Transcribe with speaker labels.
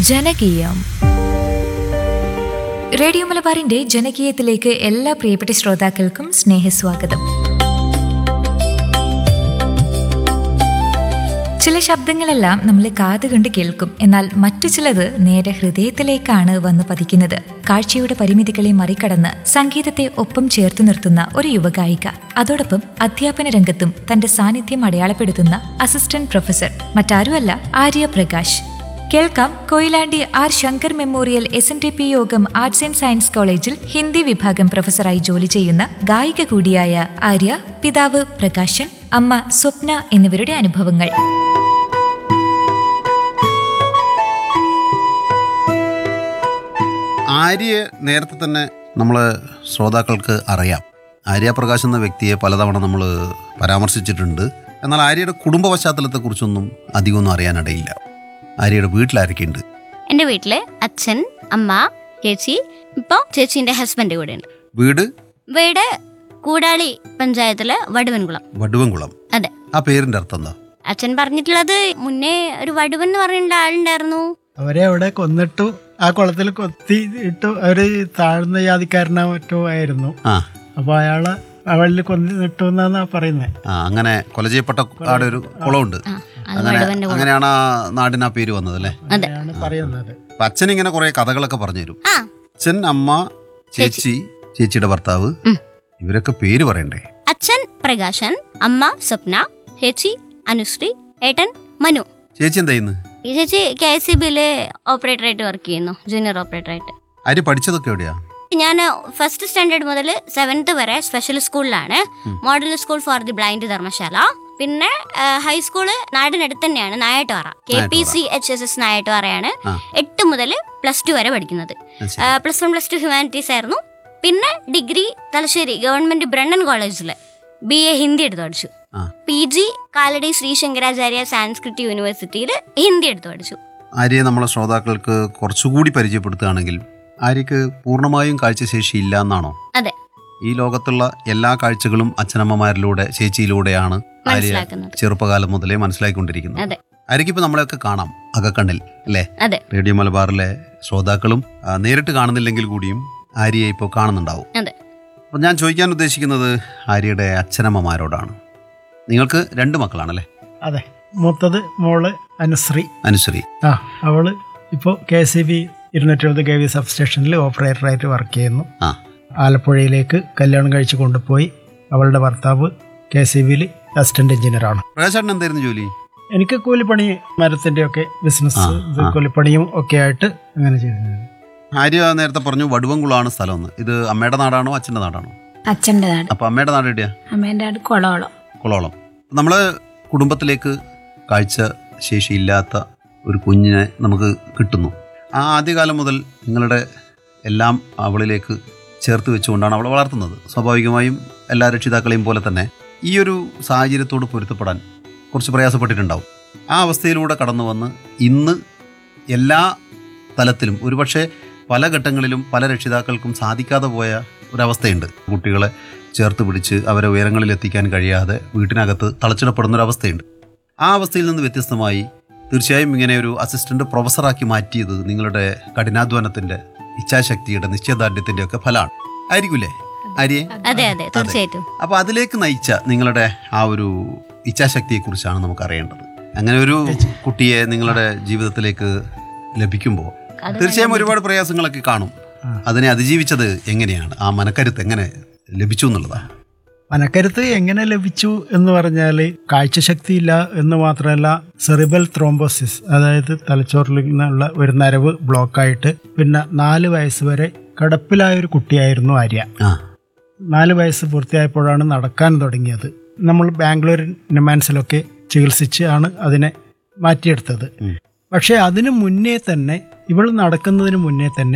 Speaker 1: ജനകീയം radio മലബാറിന്റെ ജനകീയത്തിലേക്ക് എല്ലാ പ്രിയപ്പെട്ട ശ്രോതാക്കൾക്കും സ്നേഹസ്വാഗതം ചില ശബ്ദങ്ങളെല്ലാം നമ്മൾ കാതുകൊണ്ട് കേൾക്കും എന്നാൽ മറ്റു ചിലത് നേരെ ഹൃദയത്തിലേക്കാണ് വന്ന് പതിക്കുന്നത് കാഴ്ചയുടെ പരിമിതികളെ മറികടന്ന് സംഗീതത്തെ ഒപ്പം ചേർത്ത് നിർത്തുന്ന ഒരു യുവഗായിക അതോടൊപ്പം അധ്യാപന രംഗത്തും തന്റെ സാന്നിധ്യം അടയാളപ്പെടുത്തുന്ന അസിസ്റ്റന്റ് പ്രൊഫസർ മറ്റാരുമല്ല ആര്യ പ്രകാശ് കേൾക്കാം Koyilandy R Shankar memorial S N T P Yogam arts and science കോളേജിൽ ഹിന്ദി വിഭാഗം പ്രൊഫസറായി ജോലി ചെയ്യുന്ന ഗായിക കൂടിയായ ആര്യ പിതാവ് പ്രകാശൻ അമ്മ സ്വപ്ന എന്നിവരുടെ അനുഭവങ്ങൾ
Speaker 2: ആര്യയെ നേരത്തെ തന്നെ നമ്മൾ ശ്രോതാക്കൾക്ക് അറിയാം ആര്യ പ്രകാശ് എന്ന വ്യക്തിയെ പലതവണ നമ്മൾ പരാമർശിച്ചിട്ടുണ്ട് എന്നാൽ ആര്യയുടെ കുടുംബ പശ്ചാത്തലത്തെക്കുറിച്ചൊന്നും അധികമൊന്നും അറിയാനിടയില്ല ആര്യയുടെ വീട്ടിലാരൊക്കെയുണ്ട്
Speaker 3: എൻ്റെ വീട്ടില് അച്ഛൻ അമ്മ ചേച്ചി ഇപ്പോൾ ചേച്ചീൻ്റെ ഹസ്ബൻഡ് കൂടെ ഉണ്ട്
Speaker 2: വീട്
Speaker 3: വീട് കൂടാളി പഞ്ചായത്തില് വടുവൻകുളം
Speaker 2: വടുവൻകുളം
Speaker 3: അതെ
Speaker 2: ആ പേരിന്റെ അർത്ഥം എന്താ
Speaker 3: അച്ഛൻ പറഞ്ഞിട്ടുള്ളത് മുന്നേ ഒരു വടുവൻ എന്ന് പറഞ്ഞിട്ട് ആളുണ്ടായിരുന്നു
Speaker 4: അവരെ അവിടെ കൊന്നിട്ടു ആ കുളത്തിൽ കൊത്തി ഇട്ടു അവര് താഴ്ന്ന ജാതിക്കാരനോ മറ്റോ ആയിരുന്നു
Speaker 2: ആ
Speaker 4: അപ്പൊ അയാളെ അവളിൽ കൊന്നിട്ടു എന്നാ പറയുന്നത്
Speaker 2: ആ അങ്ങനെ കൊല ചെയ്യപ്പെട്ട ആടെ ഒരു കുളമുണ്ട്
Speaker 3: ആ അത്
Speaker 2: അങ്ങനെ
Speaker 3: വടുവന്റെ കുളം
Speaker 2: അങ്ങനെയാണ് ആ നാടിന് ആ പേര് വന്നത് അല്ലേ
Speaker 3: അതെ
Speaker 4: ആണ് പറയുന്നത്
Speaker 2: അപ്പൊ അച്ഛൻ ഇങ്ങനെ കുറെ കഥകളൊക്കെ പറഞ്ഞു തരും
Speaker 3: ആ
Speaker 2: അച്ഛൻ അമ്മ ചേച്ചി ചേച്ചിയുടെ ഭർത്താവ്
Speaker 3: ഉം.
Speaker 2: ഇവരൊക്കെ പേര് പറയണ്ടേ
Speaker 3: അച്ഛൻ പ്രകാശൻ അമ്മ സ്വപ്ന ചേച്ചി അനുശ്രീ ഏട്ടൻ മനു
Speaker 2: ചേച്ചി എന്താ ചെയ്യുന്നത്
Speaker 3: ഈ ചേച്ചി കെ എസ് സി ബിയില് ഓപ്പറേറ്റർ ആയിട്ട് വർക്ക് ചെയ്യുന്നു ജൂനിയർ ഓപ്പറേറ്റർ ആയിട്ട്
Speaker 2: ആര്യ പഠിച്ചതൊക്കെ എവിടെയാ
Speaker 3: ഞാൻ ഫസ്റ്റ് സ്റ്റാൻഡേർഡ് മുതൽ സെവൻത്ത് വരെ സ്പെഷ്യൽ സ്കൂളിലാണ് model school for the blind Dharmashala പിന്നെ ഹൈസ്കൂള് നാടിനടുത്ത് തന്നെയാണ് Nayattupara K P C H S S നായാട്ടുപാറയാണ്
Speaker 2: ആ.
Speaker 3: എട്ട് മുതൽ പ്ലസ് ടു വരെ പഠിക്കുന്നത്
Speaker 2: അത് ശരി.
Speaker 3: Plus one plus two humanities ആയിരുന്നു പിന്നെ ഡിഗ്രി തലശ്ശേരി ഗവൺമെന്റ് ബ്രണ്ണൻ കോളേജിൽ ബി എ ഹിന്ദി എടുത്ത് പഠിച്ചു
Speaker 2: ആ
Speaker 3: P G Kalady Shri Shankaracharya Sanskrit യൂണിവേഴ്സിറ്റിയിൽ ഹിന്ദി എടുത്ത് പഠിച്ചു
Speaker 2: ആര്യയെ നമ്മളെ ശ്രോതാക്കൾക്ക് കുറച്ചുകൂടി പരിചയപ്പെടുത്തുകയാണെങ്കിൽ ആര്യക്ക് പൂർണ്ണമായും കാഴ്ചശേഷി ഇല്ല എന്നാണോ
Speaker 3: അതെ
Speaker 2: ഈ ലോകത്തുള്ള എല്ലാ കാഴ്ചകളും അച്ഛനമ്മമാരിലൂടെ ചേച്ചിയിലൂടെയാണ് ആര്യ
Speaker 3: മനസ്സിലാക്കുന്നത്
Speaker 2: ചെറുപ്പകാലം മുതലേ മനസ്സിലാക്കിക്കൊണ്ടിരിക്കുന്നത്
Speaker 3: അതെ
Speaker 2: ആര്യക്ക് ഇപ്പൊ നമ്മളെയൊക്കെ കാണാം അകക്കണ്ണിൽ അല്ലേ
Speaker 3: അതെ
Speaker 2: റേഡിയോ മലബാറിലെ ശ്രോതാക്കളും ആ, നേരിട്ട് കാണുന്നില്ലെങ്കിൽ കൂടിയും ആര്യയെ ഇപ്പോൾ കാണുന്നുണ്ടാവും
Speaker 3: അതെ
Speaker 4: ആ
Speaker 2: അപ്പം ഞാൻ ചോദിക്കാൻ ഉദ്ദേശിക്കുന്നത് ആര്യയുടെ അച്ഛനമ്മമാരോടാണ് നിങ്ങൾക്ക് രണ്ട് മക്കളാണല്ലേ
Speaker 4: അതെ മൂത്തത് മോള് അനുശ്രീ
Speaker 2: അനുശ്രീ
Speaker 4: ആ അവള് ഇപ്പോൾ കെ സി ബി ഇരുന്നൂറ്റി എഴുപത് കെ വി സബ് സ്റ്റേഷനിൽ ഓപ്പറേറ്ററായിട്ട് വർക്ക് ചെയ്യുന്നു
Speaker 2: ആ
Speaker 4: ആലപ്പുഴയിലേക്ക് കല്യാണം കഴിച്ച് കൊണ്ടുപോയി അവളുടെ ഭർത്താവ് കെ സി ബിയിൽ അസിസ്റ്റന്റ് എഞ്ചിനീയറാണ്
Speaker 2: പ്രകാശേട്ടൻ എന്തായിരുന്നു ജോലി
Speaker 4: എനിക്ക് കൂലിപ്പണി മരത്തിന്റെ ഒക്കെ ബിസിനസ്
Speaker 2: ആ,
Speaker 4: ഇത്
Speaker 2: ആ.
Speaker 4: കൂലിപ്പണിയും ഒക്കെ ആയിട്ട് അങ്ങനെ ചെയ്തിരുന്നു
Speaker 2: ആര്യ നേരത്തെ പറഞ്ഞു വടുവങ്കുളമാണ് സ്ഥലമെന്ന് ഇത് അമ്മയുടെ നാടാണോ അച്ഛൻ്റെ നാടാണോ
Speaker 5: അച്ഛൻ്റെ നാട്
Speaker 2: അപ്പൊ അമ്മയുടെ നാട് എവിടെയാ
Speaker 5: അമ്മേൻ്റെ നാട് കുളവളം
Speaker 2: കുളോളം നമ്മള് കുടുംബത്തിലേക്ക് കാഴ്ച ശേഷിയില്ലാത്ത ഒരു കുഞ്ഞിനെ നമുക്ക് കിട്ടുന്നു ആ ആദ്യകാലം മുതൽ നിങ്ങളുടെ എല്ലാം അവളിലേക്ക് ചേർത്ത് വെച്ചുകൊണ്ടാണ് അവളെ വളർത്തുന്നത് സ്വാഭാവികമായും എല്ലാ രക്ഷിതാക്കളെയും പോലെ തന്നെ ഈ ഒരു സാഹചര്യത്തോട് പൊരുത്തപ്പെടാൻ കുറച്ച് പ്രയാസപ്പെട്ടിട്ടുണ്ടാവും ആ അവസ്ഥയിലൂടെ കടന്നു വന്ന് ഇന്ന് എല്ലാ തലത്തിലും ഒരുപക്ഷെ പല ഘട്ടങ്ങളിലും പല രക്ഷിതാക്കൾക്കും സാധിക്കാതെ പോയ ഒരവസ്ഥയുണ്ട് കുട്ടികളെ ചേർത്ത് പിടിച്ച് അവരെ ഉയരങ്ങളിൽ എത്തിക്കാൻ കഴിയാതെ വീട്ടിനകത്ത് തളച്ചിടപ്പെടുന്ന ഒരു അവസ്ഥയുണ്ട് ആ അവസ്ഥയിൽ നിന്ന് വ്യത്യസ്തമായി തീർച്ചയായും ഇങ്ങനെ ഒരു അസിസ്റ്റന്റ് പ്രൊഫസറാക്കി മാറ്റിയത് നിങ്ങളുടെ കഠിനാധ്വാനത്തിന്റെ ഇച്ഛാശക്തിയുടെ നിശ്ചയദാർഢ്യത്തിന്റെ ഒക്കെ ഫലമാണ് ആയിരിക്കൂലേ ആര്യെ
Speaker 3: അതെ അതെ തീർച്ചയായിട്ടും
Speaker 2: അപ്പൊ അതിലേക്ക് നയിച്ച നിങ്ങളുടെ ആ ഒരു ഇച്ഛാശക്തിയെക്കുറിച്ചാണ് നമുക്ക് അറിയേണ്ടത് അങ്ങനെ ഒരു കുട്ടിയെ നിങ്ങളുടെ ജീവിതത്തിലേക്ക് ലഭിക്കുമ്പോൾ
Speaker 3: അത്
Speaker 2: തീർച്ചയായും ഒരുപാട് പ്രയാസങ്ങളൊക്കെ കാണും
Speaker 4: ആ.
Speaker 2: അതിനെ അതിജീവിച്ചത് എങ്ങനെയാണ് ആ മനക്കരുത്ത് എങ്ങനെ ലഭിച്ചു എന്നുള്ളതാണ്
Speaker 4: മനക്കരുത്ത് എങ്ങനെ ലഭിച്ചു എന്ന് പറഞ്ഞാൽ കാഴ്ചശക്തി ഇല്ല എന്ന് മാത്രമല്ല സെറിബൽ ത്രോംബോസിസ് അതായത് തലച്ചോറിൽ നിന്നുള്ള ഒരു നരവ് ബ്ലോക്കായിട്ട് പിന്നെ നാല് വയസ്സ് വരെ കിടപ്പിലായ ഒരു കുട്ടിയായിരുന്നു ആര്യ
Speaker 2: ആ
Speaker 4: നാല് വയസ്സ് പൂർത്തിയായപ്പോഴാണ് നടക്കാൻ തുടങ്ങിയത് നമ്മൾ ബാംഗ്ലൂർ നിമാൻസിലൊക്കെ ചികിത്സിച്ച് ആണ് അതിനെ മാറ്റിയെടുത്തത്
Speaker 2: ഉം.
Speaker 4: പക്ഷേ അതിനു മുന്നേ തന്നെ ഇവൾ നടക്കുന്നതിന് മുന്നേ തന്നെ